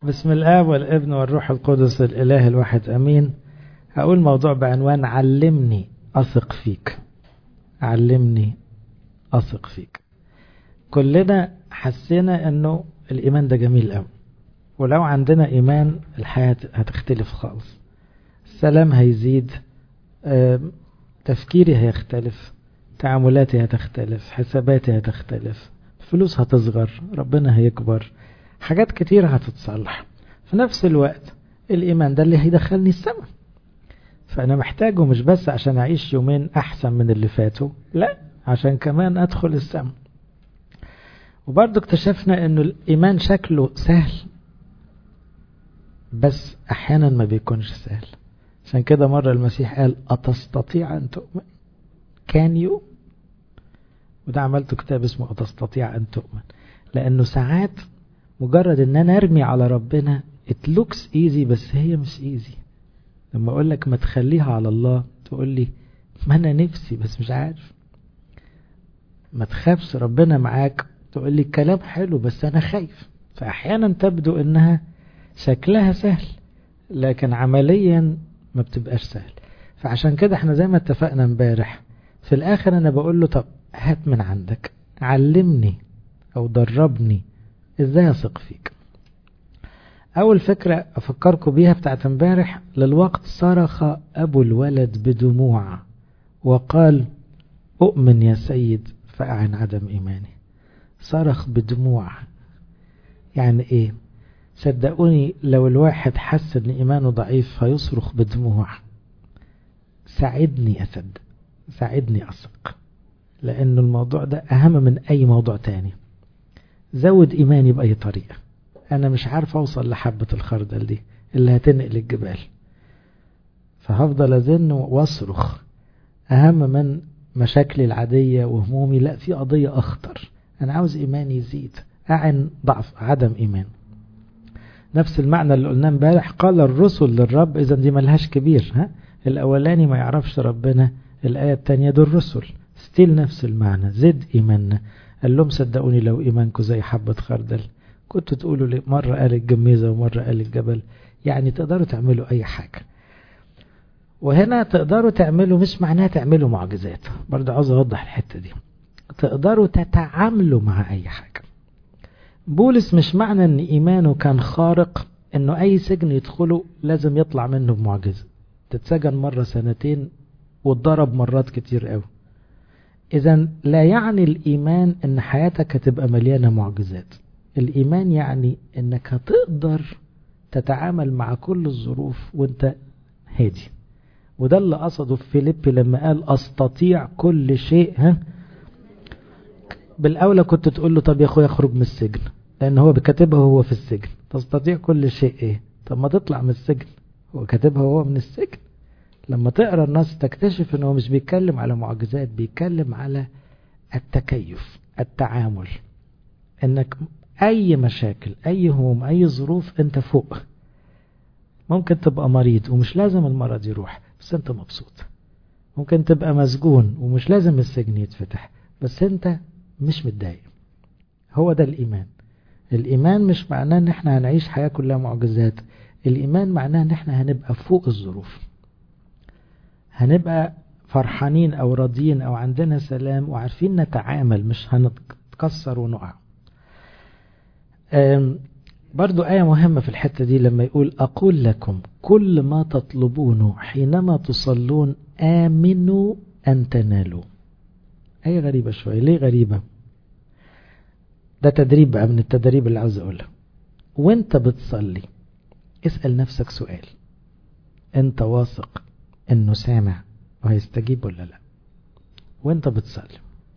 بسم الآب والابن والروح القدس الإله الواحد أمين هقول موضوع بعنوان علمني أثق فيك علمني أثق فيك كلنا حسينا أنه الإيمان ده جميل قوي ولو عندنا إيمان الحياة هتختلف خالص السلام هيزيد تفكيري هيختلف تعاملاتي هتختلف حساباتي هتختلف فلوس هتصغر ربنا هيكبر حاجات كتير هتتصلح في نفس الوقت الإيمان ده اللي هيدخلني السماء فأنا محتاجه مش بس عشان أعيش يومين أحسن من اللي فاتوا لا عشان كمان أدخل السماء وبرضه اكتشفنا أنه الإيمان شكله سهل بس أحيانا ما بيكونش سهل عشان كده مرة المسيح قال أتستطيع أن تؤمن كان يو وده عملته كتاب اسمه أتستطيع أن تؤمن لأنه ساعات مجرد ان انا ارمي على ربنا it looks easy بس هي مش easy لما اقول لك ما تخليها على الله تقول لي ما انا نفسي بس مش عارف ما تخافش ربنا معاك تقول لي الكلام حلو بس انا خايف فاحيانا تبدو انها شكلها سهل لكن عمليا ما بتبقاش سهل فعشان كده احنا زي ما اتفقنا امبارح في الاخر انا بقول له طب هات من عندك علمني او دربني ازاي اثق فيك اول فكرة افكركم بيها بتاعت امبارح للوقت صرخ ابو الولد بدموع وقال اؤمن يا سيد فاعن عدم ايماني صرخ بدموع يعني ايه صدقوني لو الواحد حس ان ايمانه ضعيف هيصرخ بدموع ساعدني اصدق ساعدني اثق لان الموضوع ده اهم من اي موضوع تاني زود إيماني بأي طريقة أنا مش عارف أوصل لحبة الخردل دي اللي هتنقل الجبال فهفضل أزن وأصرخ أهم من مشاكلي العادية وهمومي لا في قضية أخطر أنا عاوز إيماني يزيد أعن ضعف عدم إيمان نفس المعنى اللي قلناه امبارح قال الرسل للرب إذا دي ملهاش كبير ها الأولاني ما يعرفش ربنا الآية التانية دول رسل ستيل نفس المعنى زد إيماننا قال لهم صدقوني لو إيمانكم زي حبة خردل كنتوا تقولوا لي مرة قال الجميزة ومرة قال الجبل يعني تقدروا تعملوا أي حاجة وهنا تقدروا تعملوا مش معناها تعملوا معجزات برضه عاوز أوضح الحتة دي تقدروا تتعاملوا مع أي حاجة بولس مش معنى أن إيمانه كان خارق أنه أي سجن يدخله لازم يطلع منه بمعجزة تتسجن مرة سنتين واتضرب مرات كتير قوي إذا لا يعني الإيمان أن حياتك هتبقى مليانة معجزات الإيمان يعني أنك هتقدر تتعامل مع كل الظروف وانت هادي وده اللي قصده في فيليبي لما قال أستطيع كل شيء ها بالأولى كنت تقول له طب يا أخويا اخرج من السجن لأن هو بكاتبها وهو في السجن تستطيع كل شيء إيه طب ما تطلع من السجن هو كاتبها وهو من السجن لما تقرا النص تكتشف انه مش بيتكلم على معجزات بيتكلم على التكيف التعامل انك اي مشاكل اي هموم اي ظروف انت فوق ممكن تبقى مريض ومش لازم المرض يروح بس انت مبسوط ممكن تبقى مسجون ومش لازم السجن يتفتح بس انت مش متضايق هو ده الايمان الايمان مش معناه ان احنا هنعيش حياة كلها معجزات الايمان معناه ان احنا هنبقى فوق الظروف هنبقى فرحانين او راضيين او عندنا سلام وعارفين نتعامل مش هنتكسر ونقع برضو آية مهمة في الحتة دي لما يقول أقول لكم كل ما تطلبونه حينما تصلون آمنوا أن تنالوا آية غريبة شوية ليه غريبة ده تدريب بقى من التدريب اللي عاوز أقولها وانت بتصلي اسأل نفسك سؤال انت واثق انه سامع وهيستجيب ولا لا وانت بتصلي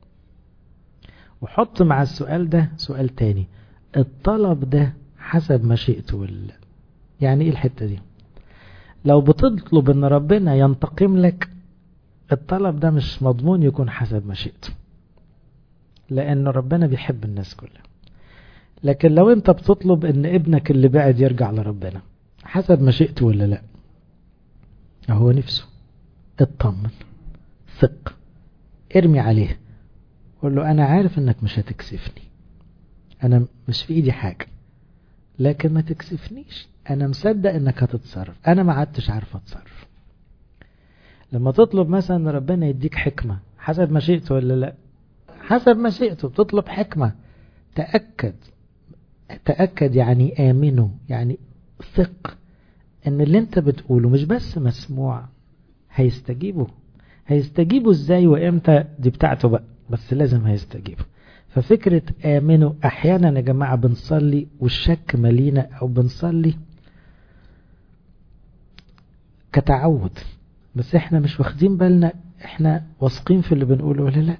وحط مع السؤال ده سؤال تاني الطلب ده حسب مشيئته ولا يعني ايه الحتة دي لو بتطلب ان ربنا ينتقم لك الطلب ده مش مضمون يكون حسب مشيئته لان ربنا بيحب الناس كلها لكن لو انت بتطلب ان ابنك اللي بعد يرجع لربنا حسب مشيئته ولا لا هو نفسه اطمن ثق ارمي عليه قول له انا عارف انك مش هتكسفني انا مش في ايدي حاجة لكن ما تكسفنيش انا مصدق انك هتتصرف انا ما عدتش عارف اتصرف لما تطلب مثلا ان ربنا يديك حكمة حسب مشيئته ولا لا حسب مشيئته بتطلب حكمة تأكد تأكد يعني آمنه يعني ثق ان اللي انت بتقوله مش بس مسموع هيستجيبوا هيستجيبوا ازاي وامتى دي بتاعته بقى بس لازم هيستجيبوا ففكرة آمنوا أحيانا يا جماعة بنصلي والشك ملينا أو بنصلي كتعود بس احنا مش واخدين بالنا احنا واثقين في اللي بنقوله ولا لا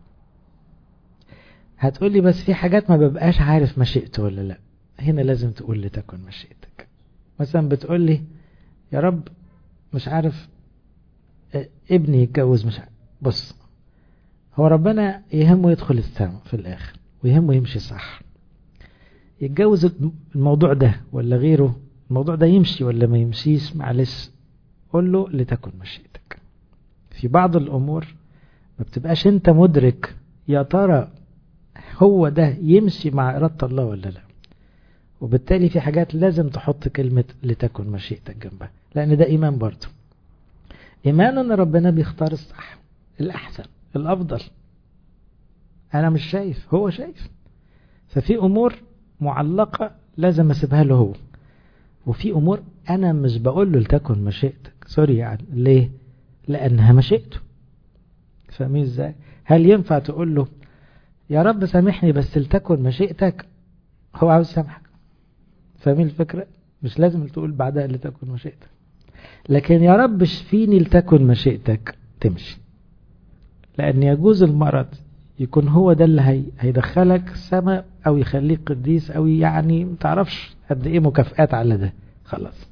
هتقولي بس في حاجات ما ببقاش عارف مشيئته ولا لا هنا لازم تقول لتكن مشيئتك مثلا بتقولي يا رب مش عارف ابني يتجوز مش عارف بص هو ربنا يهمه يدخل السماء في الآخر ويهمه يمشي صح يتجوز الموضوع ده ولا غيره الموضوع ده يمشي ولا ما يمشيش معلش قول له لتكن مشيئتك في بعض الأمور ما بتبقاش انت مدرك يا ترى هو ده يمشي مع إرادة الله ولا لا وبالتالي في حاجات لازم تحط كلمة لتكن مشيئتك جنبها لأن ده إيمان برضه إيمان أن ربنا بيختار الصح الأحسن الأفضل أنا مش شايف هو شايف ففي أمور معلقة لازم أسيبها له هو وفي أمور أنا مش بقول له لتكن مشيئتك سوري يعني ليه لأنها مشيئته فاهمين إزاي هل ينفع تقول له يا رب سامحني بس لتكن مشيئتك هو عاوز سامحك فاهمين الفكرة مش لازم تقول بعدها لتكن مشيئتك لكن يا رب اشفيني لتكن مشيئتك تمشي لأن يجوز المرض يكون هو ده اللي هي هيدخلك السماء أو يخليك قديس أو يعني متعرفش قد إيه مكافآت على ده خلاص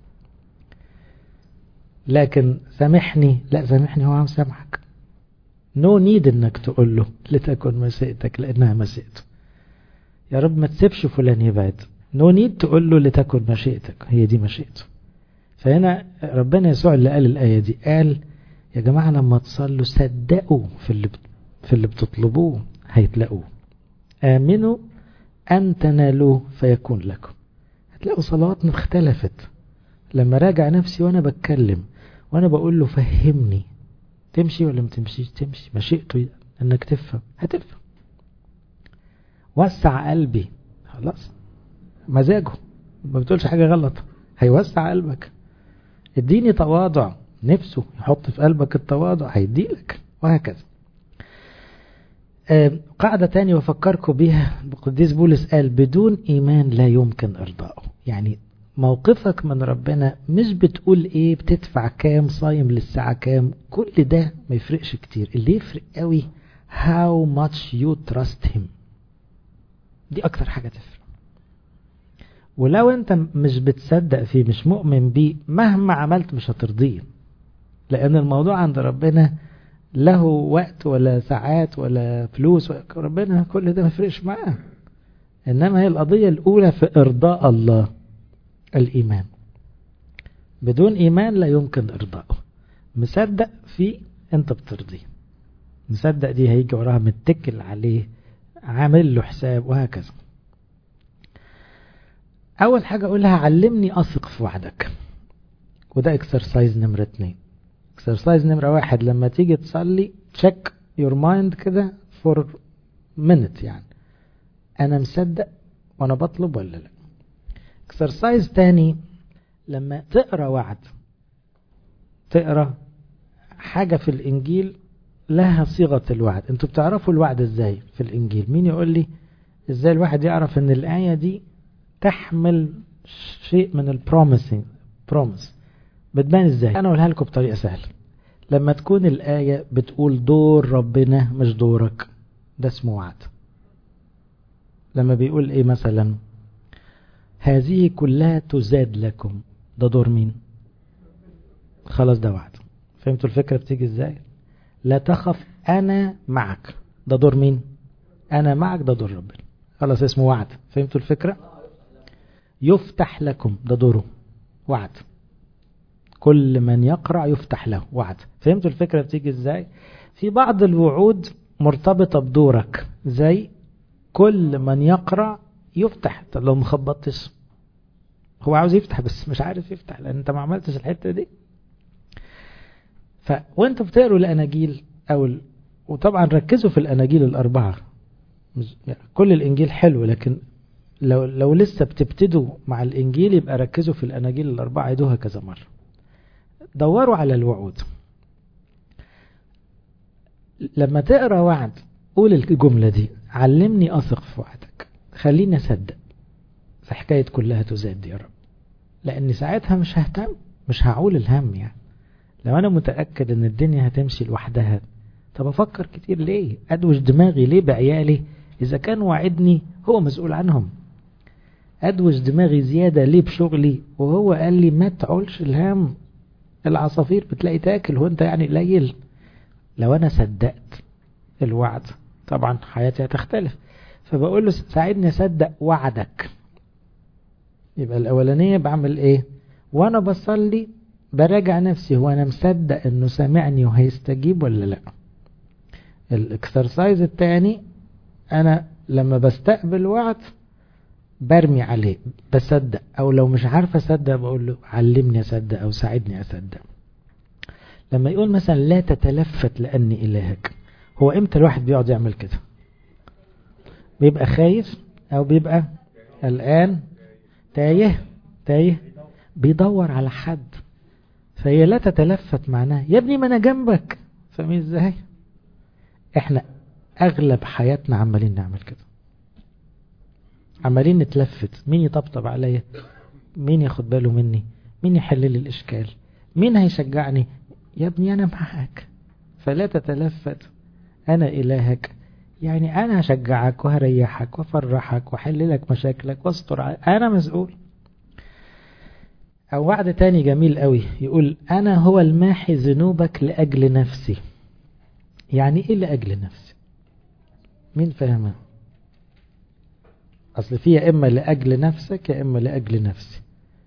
لكن سامحني لا سامحني هو عم سامحك نو no نيد انك تقول له لتكن مشيئتك لانها مشيئته يا رب ما تسيبش فلان يبعد نو no نيد تقول له لتكن مشيئتك هي دي مشيئته فهنا ربنا يسوع اللي قال الآية دي قال يا جماعة لما تصلوا صدقوا في اللي في اللي بتطلبوه هيتلاقوه آمنوا أن تنالوه فيكون لكم هتلاقوا صلواتنا اختلفت لما راجع نفسي وأنا بتكلم وأنا بقول له فهمني تمشي ولا ما تمشيش تمشي مشيئته انك تفهم هتفهم وسع قلبي خلاص مزاجه ما بتقولش حاجة غلط هيوسع قلبك اديني تواضع نفسه يحط في قلبك التواضع هيديلك وهكذا آه قاعدة تانية وفكركم بيها القديس بولس قال بدون إيمان لا يمكن إرضائه يعني موقفك من ربنا مش بتقول ايه بتدفع كام صايم للساعة كام كل ده ما يفرقش كتير اللي يفرق قوي how much you trust him دي اكتر حاجة تفرق ولو انت مش بتصدق فيه مش مؤمن بيه مهما عملت مش هترضيه لان الموضوع عند ربنا له وقت ولا ساعات ولا فلوس ربنا كل ده ما يفرقش معاه انما هي القضية الاولى في ارضاء الله الإيمان بدون إيمان لا يمكن إرضائه مصدق فيه أنت بترضيه مصدق دي هيجي وراها متكل عليه عامل له حساب وهكذا أول حاجة أقولها علمني أثق في وعدك وده اكسرسايز نمرة اتنين اكسرسايز نمرة واحد لما تيجي تصلي تشيك يور مايند كده فور minute يعني أنا مصدق وأنا بطلب ولا لأ اكسرسايز تاني لما تقرا وعد تقرا حاجة في الإنجيل لها صيغة الوعد انتوا بتعرفوا الوعد ازاي في الإنجيل مين يقول لي ازاي الواحد يعرف ان الآية دي تحمل شيء من البروميسنج بروميس بتبان ازاي انا اقولها لكم بطريقة سهلة لما تكون الآية بتقول دور ربنا مش دورك ده اسمه وعد لما بيقول ايه مثلا هذه كلها تزاد لكم ده دور مين خلاص ده وعد فهمتوا الفكرة بتيجي ازاي لا تخف انا معك ده دور مين انا معك ده دور ربنا خلاص اسمه وعد فهمتوا الفكرة يفتح لكم ده دوره وعد كل من يقرأ يفتح له وعد فهمتوا الفكرة بتيجي ازاي في بعض الوعود مرتبطة بدورك زي كل من يقرأ يفتح طب لو مخبطتش هو عاوز يفتح بس مش عارف يفتح لان انت ما عملتش الحته دي ف وانت بتقروا الاناجيل او ال... وطبعا ركزوا في الاناجيل الاربعه مش... يعني كل الانجيل حلو لكن لو لو لسه بتبتدوا مع الانجيل يبقى ركزوا في الاناجيل الاربعه عيدوها كذا مره دوروا على الوعود لما تقرا وعد قول الجمله دي علمني اثق في وعدك خليني اصدق في حكايه كلها تزاد يا رب لان ساعتها مش ههتم مش هعول الهم يعني لو انا متاكد ان الدنيا هتمشي لوحدها طب افكر كتير ليه ادوش دماغي ليه بعيالي اذا كان وعدني هو مسؤول عنهم ادوش دماغي زياده ليه بشغلي وهو قال لي ما تعولش الهم العصافير بتلاقي تاكل هو انت يعني قليل لو انا صدقت الوعد طبعا حياتي هتختلف فبقول له ساعدني اصدق وعدك يبقى الاولانيه بعمل ايه وانا بصلي براجع نفسي هو انا مصدق انه سامعني وهيستجيب ولا لا الاكسرسايز التاني انا لما بستقبل وعد برمي عليه بصدق او لو مش عارف اصدق بقول له علمني اصدق او ساعدني اصدق لما يقول مثلا لا تتلفت لاني الهك هو امتى الواحد بيقعد يعمل كده بيبقى خايف او بيبقى قلقان تايه تايه بيدور على حد فهي لا تتلفت معناها يا ابني ما انا جنبك فاهمين ازاي احنا اغلب حياتنا عمالين نعمل كده عمالين نتلفت مين يطبطب عليا مين ياخد باله مني مين يحل لي الاشكال مين هيشجعني يا ابني انا معاك فلا تتلفت انا الهك يعني انا هشجعك وهريحك وافرحك واحل لك مشاكلك واستر انا مسؤول او وعد تاني جميل قوي يقول انا هو الماحي ذنوبك لاجل نفسي يعني ايه لاجل نفسي مين فاهمها اصل في يا اما لاجل نفسك يا اما لاجل نفسي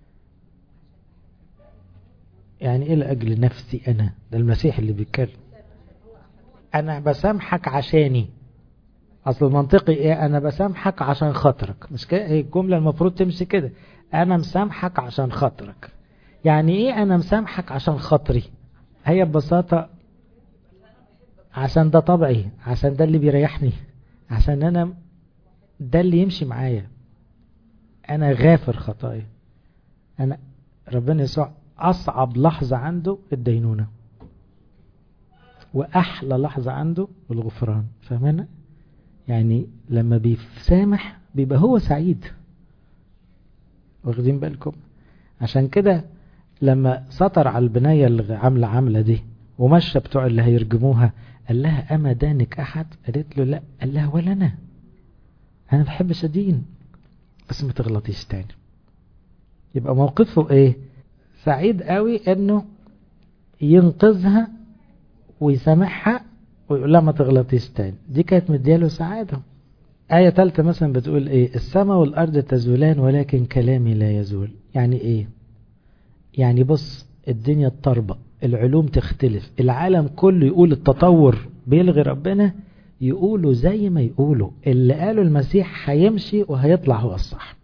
يعني ايه لاجل نفسي انا ده المسيح اللي بيتكلم انا بسامحك عشاني اصل المنطقي ايه انا بسامحك عشان خاطرك مش كده هي الجمله المفروض تمشي كده انا مسامحك عشان خاطرك يعني ايه انا مسامحك عشان خاطري هي ببساطه عشان ده طبعي عشان ده اللي بيريحني عشان انا ده اللي يمشي معايا انا غافر خطايا انا ربنا يسوع اصعب لحظه عنده الدينونه واحلى لحظه عنده الغفران فاهمين يعني لما بيسامح بيبقى هو سعيد واخدين بالكم عشان كده لما سطر على البناية اللي عاملة عاملة دي ومشى بتوع اللي هيرجموها قال لها أما دانك أحد قالت له لا قال لها ولا أنا أنا بحبش أدين بس ما تغلطيش تاني يبقى موقفه إيه سعيد قوي إنه ينقذها ويسامحها ويقول لها ما تغلطيش تاني دي كانت مدياله سعادة آية ثالثة مثلا بتقول إيه السماء والأرض تزولان ولكن كلامي لا يزول يعني إيه يعني بص الدنيا تطربق العلوم تختلف العالم كله يقول التطور بيلغي ربنا يقولوا زي ما يقولوا اللي قالوا المسيح هيمشي وهيطلع هو الصح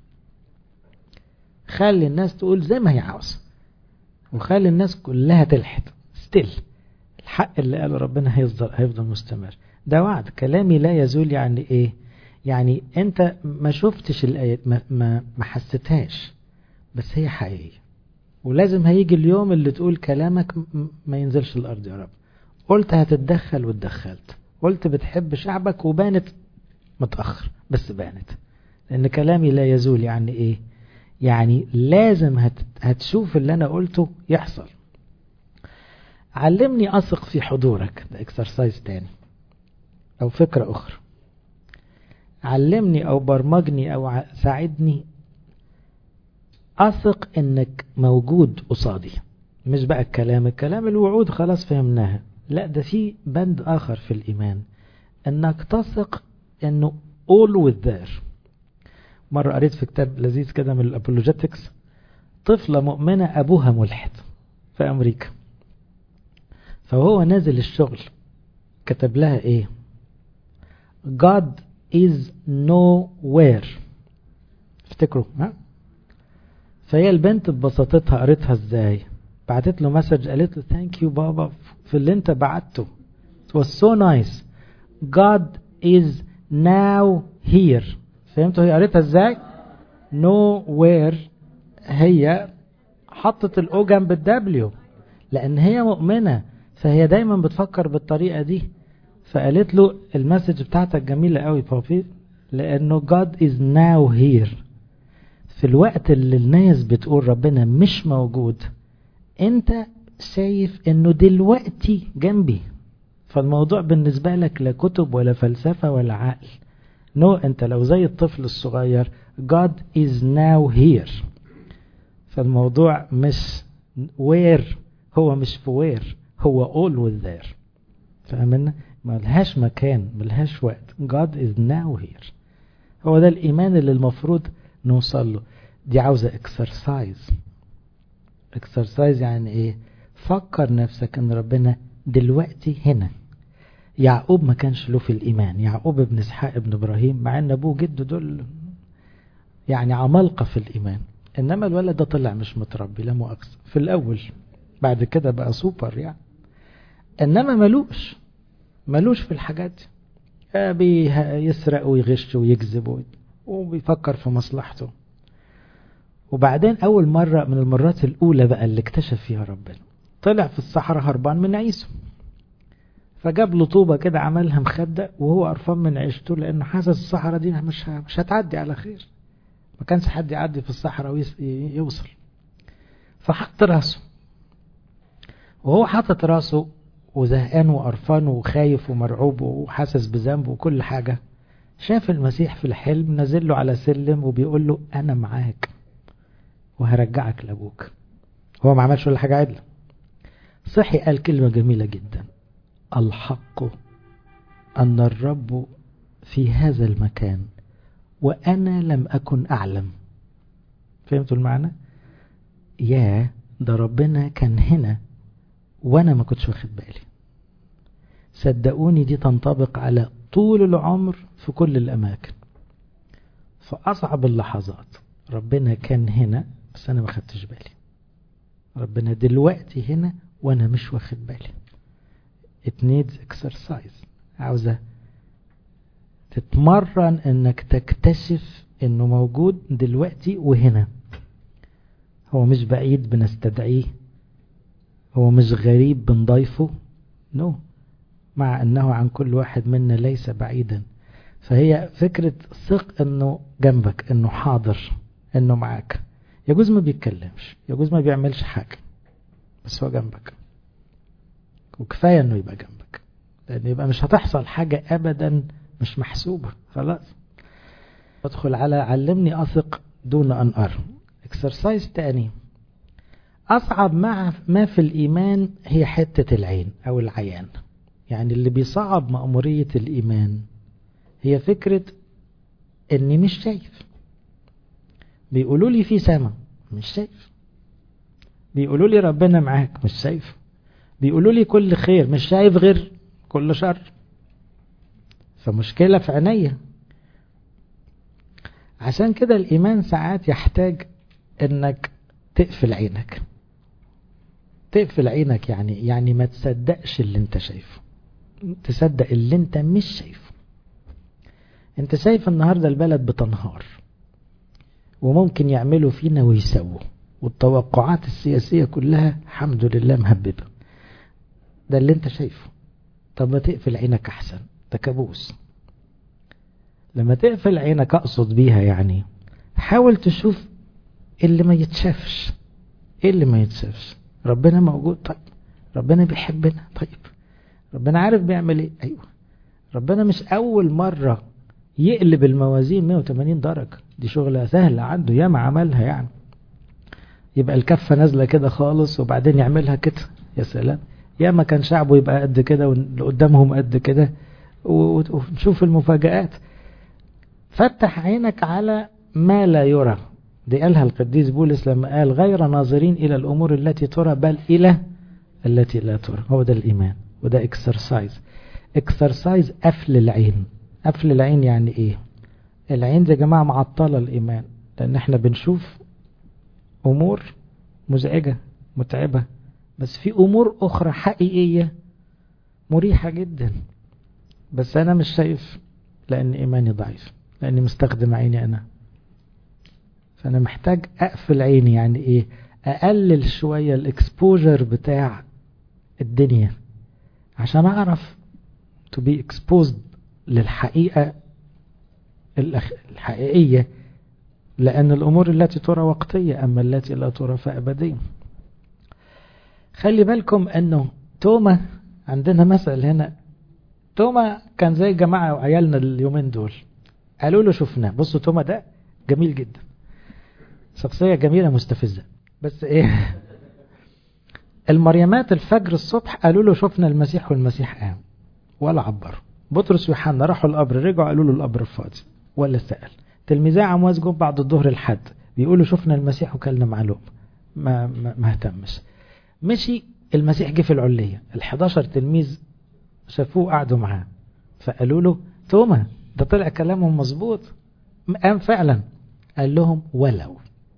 خلي الناس تقول زي ما هي عاوزة وخلي الناس كلها تلحد ستيل الحق اللي قاله ربنا هيفضل هيفضل مستمر ده وعد كلامي لا يزول يعني ايه يعني انت ما شفتش الايه ما, ما, ما حسيتهاش بس هي حقيقيه ولازم هيجي اليوم اللي تقول كلامك ما ينزلش الارض يا رب قلت هتتدخل واتدخلت قلت بتحب شعبك وبانت متاخر بس بانت لان كلامي لا يزول يعني ايه يعني لازم هت هتشوف اللي انا قلته يحصل علمني اثق في حضورك ده اكسرسايز تاني او فكره اخرى علمني او برمجني او ساعدني اثق انك موجود قصادي مش بقى الكلام الكلام الوعود خلاص فهمناها لا ده في بند اخر في الايمان انك تثق انه always there مرة قريت في كتاب لذيذ كده من الابولوجيتكس طفلة مؤمنة ابوها ملحد في امريكا فهو نازل الشغل كتب لها ايه God is nowhere افتكروا ها فهي البنت ببساطتها قريتها ازاي بعتت له مسج قالت له ثانك يو بابا في اللي انت بعته it was so nice God is now here فهمتوا هي قريتها ازاي nowhere هي حطت الاو جنب الدبليو لان هي مؤمنه فهي دايما بتفكر بالطريقه دي فقالت له المسج بتاعتك جميله قوي بابي لانه God is now here في الوقت اللي الناس بتقول ربنا مش موجود انت شايف انه دلوقتي جنبي فالموضوع بالنسبة لك لا كتب ولا فلسفة ولا عقل نو no, انت لو زي الطفل الصغير God is now here فالموضوع مش where هو مش في where هو always there فاهمنا ملهاش مكان ملهاش وقت God is now here هو ده الإيمان اللي المفروض نوصل له دي عاوزة exercise exercise يعني ايه فكر نفسك ان ربنا دلوقتي هنا يعقوب ما كانش له في الإيمان يعقوب ابن اسحاق ابن إبراهيم مع ان أبوه جده دول يعني عمالقة في الإيمان إنما الولد ده طلع مش متربي لا مؤاخذة في الأول بعد كده بقى سوبر يعني إنما ملوش ملوش في الحاجات دي بيسرق ويغش ويكذب وبيفكر في مصلحته وبعدين أول مرة من المرات الأولى بقى اللي اكتشف فيها ربنا طلع في الصحراء هربان من عيسو فجاب له طوبة كده عملها مخدة وهو قرفان من عيشته لأنه حاسس الصحراء دي مش مش هتعدي على خير ما كانش حد يعدي في الصحراء ويوصل فحط راسه وهو حاطط راسه وزهقان وقرفان وخايف ومرعوب وحاسس بذنب وكل حاجة شاف المسيح في الحلم نزل له على سلم وبيقول له أنا معاك وهرجعك لأبوك هو ما عملش ولا حاجة عدلة صحي قال كلمة جميلة جدا الحق أن الرب في هذا المكان وأنا لم أكن أعلم فهمتوا المعنى؟ يا ده ربنا كان هنا وأنا ما كنتش واخد بالي صدقوني دي تنطبق على طول العمر في كل الأماكن في أصعب اللحظات ربنا كان هنا بس أنا ما خدتش بالي ربنا دلوقتي هنا وأنا مش واخد بالي it needs exercise عاوزة تتمرن انك تكتشف انه موجود دلوقتي وهنا هو مش بعيد بنستدعيه هو مش غريب بنضيفه نو no. مع انه عن كل واحد منا ليس بعيدا فهي فكرة ثق انه جنبك انه حاضر انه معاك يجوز ما بيتكلمش يجوز ما بيعملش حاجة بس هو جنبك وكفاية انه يبقى جنبك لان يبقى مش هتحصل حاجة ابدا مش محسوبة خلاص ادخل على علمني اثق دون ان ارى اكسرسايز تاني اصعب مع ما في الايمان هي حتة العين او العيان يعني اللي بيصعب مأمورية الايمان هي فكرة اني مش شايف بيقولوا لي في سما مش شايف بيقولوا لي ربنا معاك مش شايف بيقولوا لي كل خير مش شايف غير كل شر فمشكلة في عينيا عشان كده الإيمان ساعات يحتاج إنك تقفل عينك تقفل عينك يعني يعني ما تصدقش اللي انت شايفه تصدق اللي انت مش شايفه انت شايف النهاردة البلد بتنهار وممكن يعملوا فينا ويسووا والتوقعات السياسية كلها الحمد لله مهببة ده اللي انت شايفه طب ما تقفل عينك احسن ده كابوس لما تقفل عينك اقصد بيها يعني حاول تشوف اللي ما يتشافش ايه اللي ما يتشافش ربنا موجود طيب ربنا بيحبنا طيب ربنا عارف بيعمل ايه ايوه ربنا مش اول مرة يقلب الموازين 180 درجة دي شغلة سهلة عنده ياما عملها يعني يبقى الكفة نازلة كده خالص وبعدين يعملها كده يا سلام ياما كان شعبه يبقى قد كده واللي قدامهم قد كده ونشوف المفاجآت فتح عينك على ما لا يرى دي قالها القديس بولس لما قال غير ناظرين إلى الأمور التي ترى بل إلى التي لا ترى هو ده الإيمان وده اكسرسايز اكسرسايز قفل العين قفل العين يعني ايه العين دي يا جماعة معطلة الإيمان لأن احنا بنشوف أمور مزعجة متعبة بس في أمور أخرى حقيقية مريحة جدا بس أنا مش شايف لأن إيماني ضعيف لأني مستخدم عيني أنا فأنا محتاج أقفل عيني يعني إيه أقلل شوية الإكسبوجر بتاع الدنيا عشان أعرف to be exposed للحقيقة الحقيقية لأن الأمور التي ترى وقتية أما التي لا ترى فأبدية خلي بالكم أنه توما عندنا مثل هنا توما كان زي جماعة وعيالنا اليومين دول قالوا له شفناه بصوا توما ده جميل جدا شخصية جميلة مستفزة بس ايه المريمات الفجر الصبح قالوا له شفنا المسيح والمسيح قام ولا عبروا بطرس ويوحنا راحوا القبر رجعوا قالوا له القبر فاضي ولا سأل تلميذي عمواس جم بعد الظهر الحد بيقولوا شفنا المسيح وكلنا معلوم ما ما, ما اهتمش مشي المسيح جه في العلية ال11 تلميذ شافوه قعدوا معاه فقالوا له توما ده طلع كلامهم مظبوط قام فعلا قال لهم ولو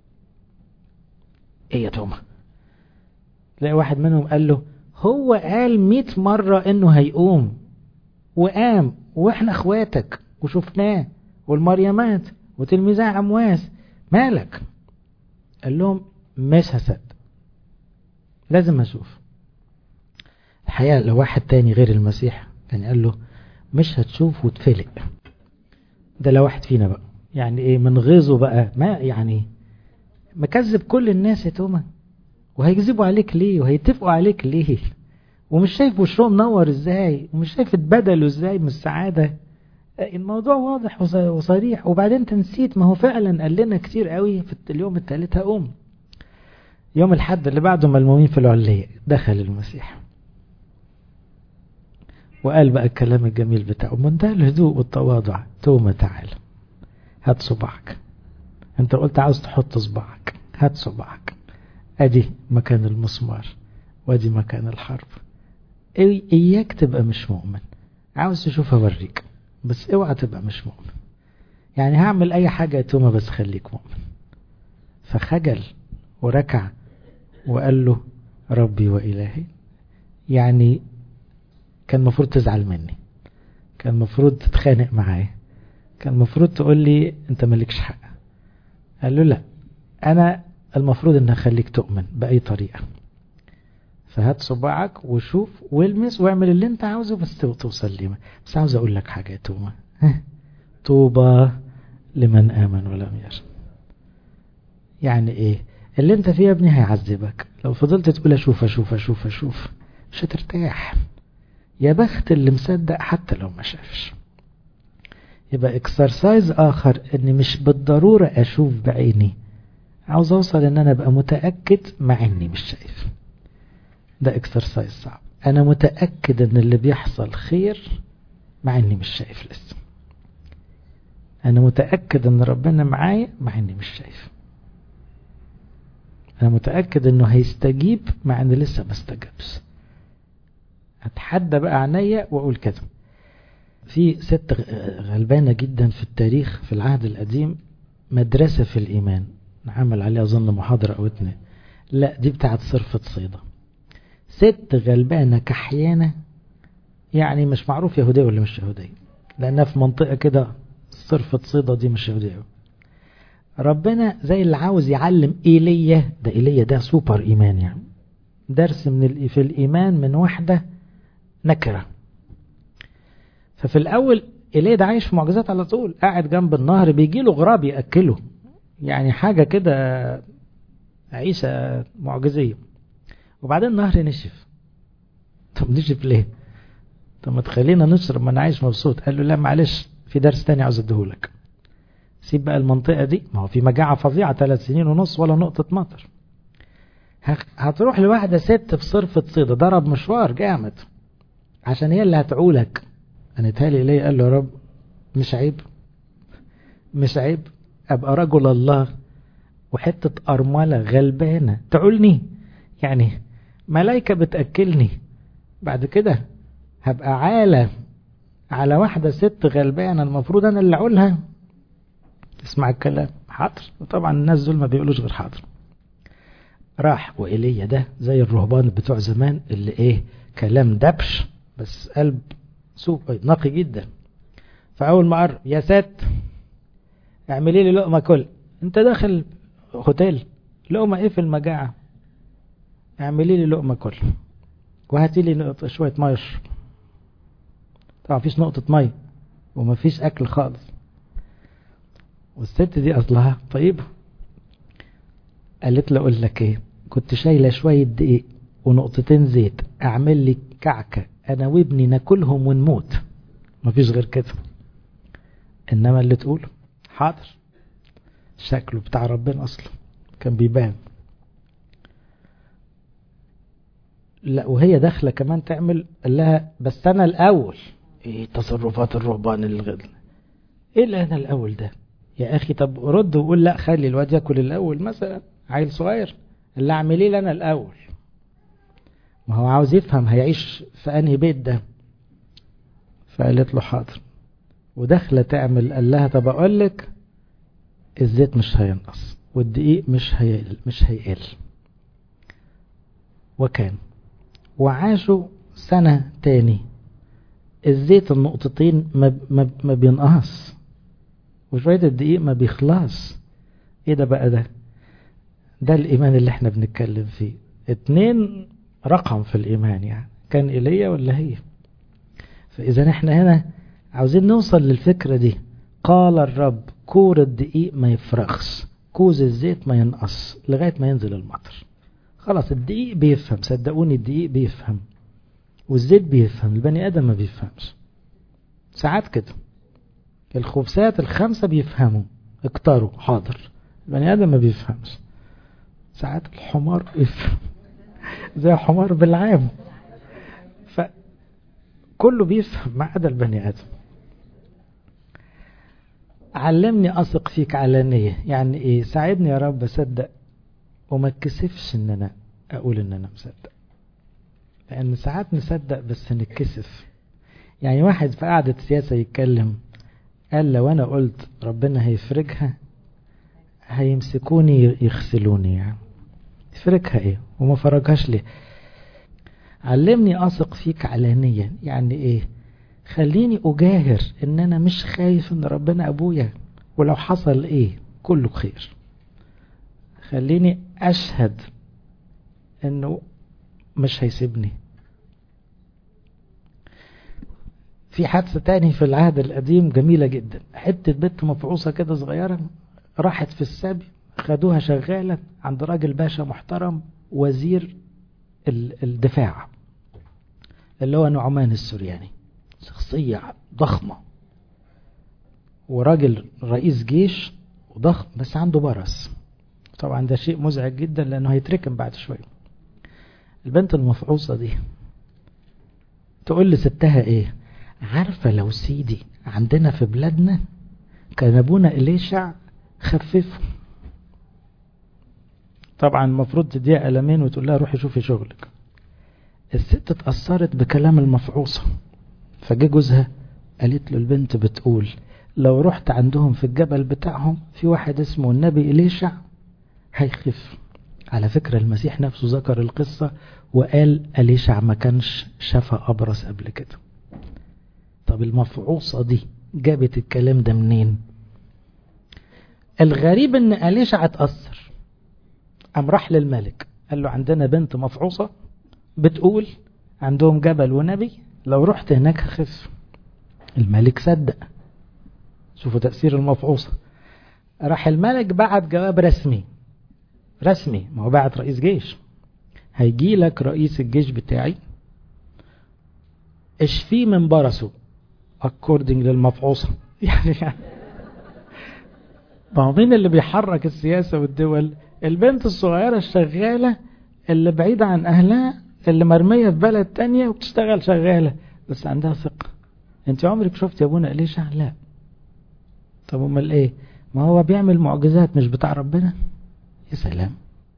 ايه يا توما تلاقي واحد منهم قال له هو قال مئة مرة انه هيقوم وقام واحنا اخواتك وشفناه والمريمات وتلميذها عمواس مالك قال لهم مش هصدق لازم اشوف الحقيقة لو واحد تاني غير المسيح كان قال له مش هتشوف وتفلق ده لو واحد فينا بقى يعني ايه من غيظه بقى ما يعني مكذب كل الناس يا توما وهيكذبوا عليك ليه وهيتفقوا عليك ليه ومش شايف وشهم منور ازاي ومش شايف اتبدلوا ازاي من السعادة الموضوع واضح وصريح وبعدين انت نسيت ما هو فعلا قال لنا كتير قوي في اليوم الثالث هقوم يوم الحد اللي بعده ملمومين في العلية دخل المسيح وقال بقى الكلام الجميل بتاعه منتهى الهدوء والتواضع توما تعال هات صباعك انت قلت عاوز تحط صباعك هات صباعك ادي مكان المسمار وادي مكان الحرب اياك تبقى مش مؤمن عاوز تشوف اوريك بس اوعى تبقى مش مؤمن يعني هعمل اي حاجة يا توما بس خليك مؤمن فخجل وركع وقال له ربي وإلهي يعني كان المفروض تزعل مني كان المفروض تتخانق معايا كان المفروض تقول لي انت مالكش حق قال له لا انا المفروض ان اخليك تؤمن باي طريقة فهات صباعك وشوف والمس واعمل اللي انت عاوزه بس توصل لي بس عاوز اقول لك حاجة يا توما طوبى لمن امن ولم يرى يعني ايه اللي انت فيه يا ابني هيعذبك لو فضلت تقول اشوف اشوف اشوف اشوف مش هترتاح يا بخت اللي مصدق حتى لو ما شافش يبقى اكسرسايز اخر اني مش بالضرورة اشوف بعيني عاوز اوصل ان انا ابقى متأكد مع اني مش شايف ده اكسرسايز صعب انا متأكد ان اللي بيحصل خير مع اني مش شايف لسه انا متأكد ان ربنا معايا مع اني مش شايف انا متأكد انه هيستجيب مع ان لسه ما استجابش اتحدى بقى عينيا واقول كده في ست غلبانة جدا في التاريخ في العهد القديم مدرسة في الإيمان نعمل عليها أظن محاضرة أو اتنين لا دي بتاعت صرفة صيدة ست غلبانة كحيانة يعني مش معروف يهودية ولا مش يهودية لأنها في منطقة كده صرفة صيدة دي مش يهودية ربنا زي اللي عاوز يعلم إيليا ده إيليا ده سوبر إيمان يعني درس من في الإيمان من واحدة نكرة ففي الأول إيليا ده عايش في معجزات على طول قاعد جنب النهر بيجي له غراب يأكله يعني حاجة كده عيشة معجزية وبعدين النهر نشف طب نشف ليه طب ما تخلينا نشرب ما انا عايش مبسوط قال له لا معلش في درس تاني عاوز اديهولك سيب بقى المنطقة دي ما هو في مجاعة فظيعة ثلاث سنين ونص ولا نقطة مطر هتروح لواحدة ست في صرفة صيدة ضرب مشوار جامد عشان هي اللي هتعولك انا تالي ليه قال له يا رب مش عيب مش عيب ابقى رجل الله وحتة ارملة غلبانة تعولني يعني ملايكة بتأكلني بعد كده هبقى عالة على واحدة ست غلبانة المفروض انا اللي اقولها تسمع الكلام حاضر وطبعا الناس دول ما بيقولوش غير حاضر راح وإيليا ده زي الرهبان بتوع زمان اللي ايه كلام دبش بس قلب سوق نقي جدا فأول ما قرب يا سات اعملي لي لقمة كل انت داخل هوتيل لقمة ايه في المجاعة اعملي لي لقمة كل وهاتي لي شوية مية اشرب طبعا مفيش نقطة مية ومفيش أكل خالص والست دي أصلها طيبة قالت له أقول لك إيه كنت شايلة شوية دقيق ونقطتين زيت أعمل لي كعكة أنا وابني ناكلهم ونموت مفيش غير كده إنما اللي تقوله حاضر شكله بتاع ربنا أصلا كان بيبان لا وهي داخلة كمان تعمل قال لها بس أنا الأول إيه تصرفات الرهبان الغد إيه اللي أنا الأول ده يا أخي طب رد وقول لا خلي الواد ياكل الأول مثلا عيل صغير اللي اعمليه لي أنا الأول ما هو عاوز يفهم هيعيش في أنهي بيت ده فقالت له حاضر وداخلة تعمل قال لها طب أقول لك الزيت مش هينقص والدقيق مش هيقل مش هيقل وكان وعاشوا سنة تاني الزيت النقطتين ما, ما, ما بينقص وشوية الدقيق ما بيخلص ايه ده بقى ده ده الايمان اللي احنا بنتكلم فيه اتنين رقم في الايمان يعني كان ايليا ولا هي فاذا احنا هنا عاوزين نوصل للفكرة دي قال الرب كور الدقيق ما يفرغش كوز الزيت ما ينقص لغاية ما ينزل المطر خلاص الدقيق بيفهم صدقوني الدقيق بيفهم والزيت بيفهم البني ادم ما بيفهمش ساعات كده الخبزات الخمسة بيفهموا اكتروا حاضر البني ادم ما بيفهمش ساعات الحمار بيفهم زي حمار بالعام فكله بيفهم ما عدا البني ادم علمني اثق فيك علانية يعني ايه ساعدني يا رب اصدق وما اتكسفش ان انا اقول ان انا مصدق لان ساعات نصدق بس نتكسف يعني واحد في قعدة سياسة يتكلم قال لو انا قلت ربنا هيفرجها هيمسكوني يغسلوني يعني يفرجها ايه وما فرجهاش ليه علمني اثق فيك علانيا يعني ايه خليني اجاهر ان انا مش خايف ان ربنا ابويا ولو حصل ايه كله خير خليني اشهد انه مش هيسيبني في حادثة تاني في العهد القديم جميلة جدا حتة بنت مفعوصة كده صغيرة راحت في السبي خدوها شغالة عند راجل باشا محترم وزير الدفاع اللي هو نعمان السورياني شخصية ضخمة وراجل رئيس جيش وضخم بس عنده برص طبعا ده شيء مزعج جدا لانه هيتركن بعد شوية البنت المفعوصة دي تقول لستها ايه عارفة لو سيدي عندنا في بلادنا كان ابونا إليشع خففه طبعا المفروض تديها قلمين وتقول لها روحي شوفي شغلك الست اتأثرت بكلام المفعوصة فجه جوزها قالت له البنت بتقول لو رحت عندهم في الجبل بتاعهم في واحد اسمه النبي إليشع هيخف على فكرة المسيح نفسه ذكر القصة وقال أليشع ما كانش شفى أبرص قبل كده طب المفعوصة دي جابت الكلام ده منين الغريب ان أليشع اتأثر قام راح للملك قال له عندنا بنت مفعوصة بتقول عندهم جبل ونبي لو رحت هناك هخف الملك صدق شوفوا تأثير المفعوصة راح الملك بعت جواب رسمي رسمي ما هو بعت رئيس جيش هيجي لك رئيس الجيش بتاعي اشفيه من برسه according للمفعوصة يعني ما هو مين اللي بيحرك السياسة والدول البنت الصغيرة الشغالة اللي بعيدة عن أهلها اللي مرمية في بلد تانية وبتشتغل شغالة بس عندها ثقة انت عمرك شفت يا ابونا إليشع لا طب امال ايه ما هو بيعمل معجزات مش بتاع ربنا يا سلام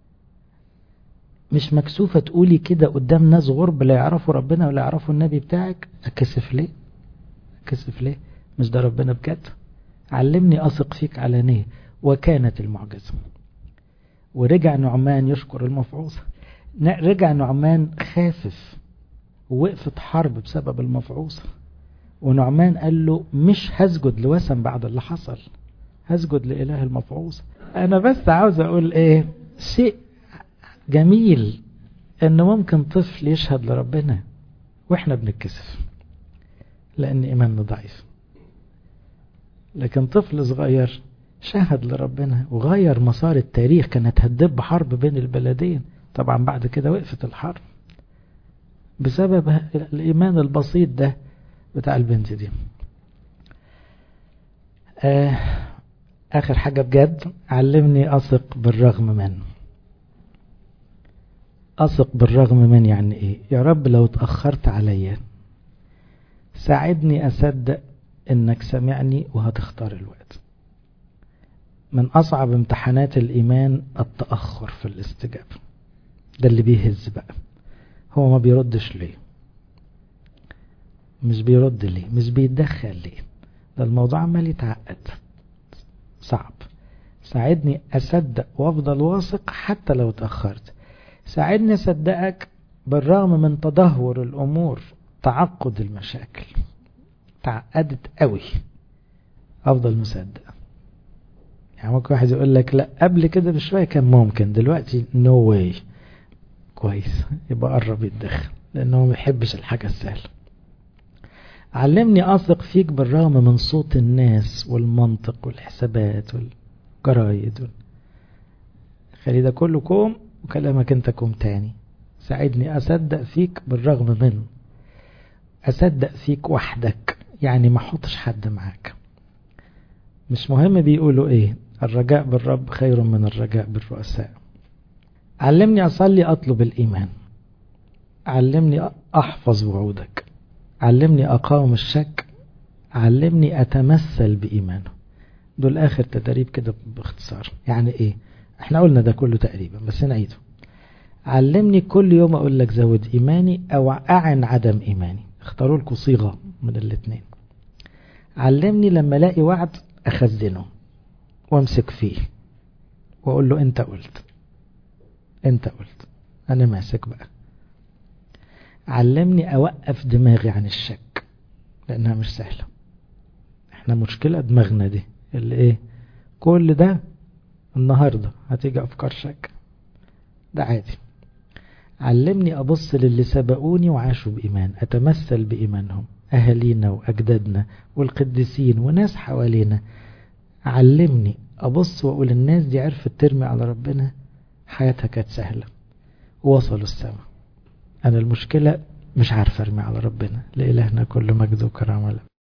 مش مكسوفة تقولي كده قدام ناس غرب لا يعرفوا ربنا ولا يعرفوا النبي بتاعك أكسف ليه أكسف ليه مش ده ربنا بجد علمني أثق فيك علانية وكانت المعجزة ورجع نعمان يشكر المفعوصة رجع نعمان خافف ووقفت حرب بسبب المفعوصة ونعمان قال له مش هسجد لوثن بعد اللي حصل هسجد لإله المفعوصة أنا بس عاوز أقول إيه شيء جميل إن ممكن طفل يشهد لربنا وإحنا بنتكسف لأن إيماننا ضعيف لكن طفل صغير شهد لربنا وغير مسار التاريخ كانت هتدب حرب بين البلدين طبعا بعد كده وقفت الحرب بسبب الإيمان البسيط ده بتاع البنت دي آه آخر حاجة بجد علمني أثق بالرغم من أثق بالرغم من يعني إيه يا رب لو اتأخرت عليا ساعدني أصدق إنك سمعني وهتختار الوقت من أصعب امتحانات الإيمان التأخر في الاستجابة ده اللي بيهز بقى هو ما بيردش ليه مش بيرد ليه مش بيتدخل ليه ده الموضوع عمال يتعقد صعب ساعدني أصدق وأفضل واثق حتى لو اتأخرت ساعدني أصدقك بالرغم من تدهور الأمور تعقد المشاكل تعقدت قوي أفضل مصدق يعني ممكن واحد يقول لك لا قبل كده بشوية كان ممكن دلوقتي نو no واي كويس يبقى قرب يتدخل لأنه ما بيحبش الحاجة السهلة علمني أثق فيك بالرغم من صوت الناس والمنطق والحسابات والجرايد وال... خلي ده كله كوم وكلامك انت كوم تاني ساعدني أصدق فيك بالرغم من أصدق فيك وحدك يعني ما احطش حد معاك مش مهم بيقولوا ايه الرجاء بالرب خير من الرجاء بالرؤساء علمني أصلي أطلب الإيمان علمني أحفظ وعودك علمني أقاوم الشك علمني أتمثل بإيمانه دول آخر تدريب كده باختصار يعني إيه احنا قلنا ده كله تقريبا بس نعيده علمني كل يوم أقول لك زود إيماني أو أعن عدم إيماني اختاروا لكم صيغة من الاثنين علمني لما الاقي وعد أخزنه وامسك فيه وأقول له أنت قلت أنت قلت أنا ماسك بقى علمني أوقف دماغي عن الشك لأنها مش سهلة احنا مشكلة دماغنا دي اللي ايه كل ده النهاردة هتيجي أفكار شك ده عادي علمني أبص للي سبقوني وعاشوا بإيمان أتمثل بإيمانهم أهالينا وأجدادنا والقديسين وناس حوالينا علمني أبص وأقول الناس دي عرفت ترمي على ربنا حياتها كانت سهلة ووصلوا السماء أنا المشكلة مش عارف أرمي على ربنا لإلهنا كل مجد وكرامة